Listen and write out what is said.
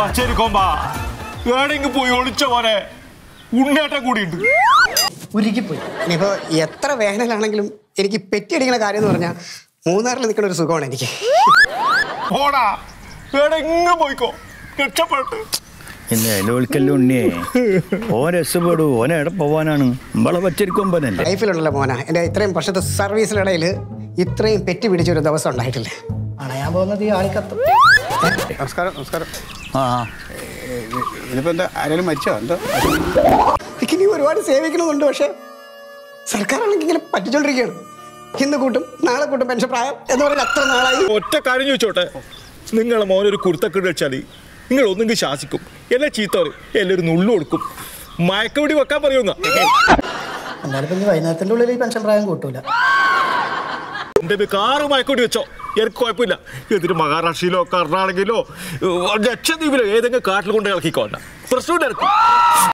പച്ചരിക്കൊമ്പാ വേണമെങ്കിൽ പോയി ഒളിച്ച പോലെ ഉണ്ണേട്ടം കൂടിയുണ്ട് ഉരുകിപ്പോയി ഇനിയിപ്പോ എത്ര വേനലാണെങ്കിലും എനിക്ക് പെറ്റിയടിക്കുന്ന കാര്യം എന്ന് പറഞ്ഞാൽ മൂന്നാറിൽ നിൽക്കുന്ന ഒരു സുഖമാണ് എനിക്ക് പോടാ വേണമെങ്കിൽ പോയിക്കോ രക്ഷപ്പെട്ടു ഇന്ന് നിലവിളിക്കല്ലോ ഉണ്ണിയെ ഓൻ രസപ്പെടൂ ഓൻ എവിടെ പോവാനാണ് നമ്മളെ പച്ചരിക്കൊമ്പനല്ലേ ലൈഫിലുണ്ടല്ലോ മോന എൻ്റെ ഇത്രയും വർഷത്തെ സർവീസിനിടയിൽ ഇത്രയും പെറ്റി പിടിച്ചൊരു ദിവസം ഉണ്ടായിട്ടില്ല അണയാൻ പോകുന്നത് ഈ ആളിക്കത്തും നമസ്കാരം നമസ്കാരം ആ ഇതിപ്പോ എന്താ ആരെങ്കിലും മരിച്ചോ എന്തോ എനിക്ക് ഇനി ഒരുപാട് സേവിക്കണമെന്നുണ്ട് പക്ഷേ സർക്കാരാണെങ്കിൽ ഇങ്ങനെ പറ്റിച്ചോണ്ടിരിക്കുകയാണ് ഇന്ന് കൂട്ടും നാളെ കൂട്ടും പെൻഷൻ പ്രായം എന്ന് പറഞ്ഞാൽ അത്ര നാളായി ഒറ്റ കാര്യം ചോദിച്ചോട്ടെ നിങ്ങളെ മോനൊരു കുർത്തക്കിട് വെച്ചാൽ നിങ്ങൾ ഒന്നെങ്കിൽ ശാസിക്കും എന്നെ ചീത്ത പറയും എല്ലാം ഒരു നുള്ളു കൊടുക്കും മയക്കപിടി വെക്കാൻ പറയുന്ന എന്നാലും ഇപ്പം വൈകുന്നേരത്തിൻ്റെ ഉള്ളിൽ ഈ പെൻഷൻ പ്രായം കൂട്ടൂല എന്റെ കാറ് മയക്കോടി വെച്ചോ എനിക്ക് കുഴപ്പമില്ല എന്നിട്ട് മഹാരാഷ്ട്രയിലോ കർണാടകയിലോ ലക്ഷദ്വീപിലോ ഏതെങ്കിലും കാട്ടിൽ കൊണ്ട് ഇളക്കിക്കോണ്ട പ്രശ്നം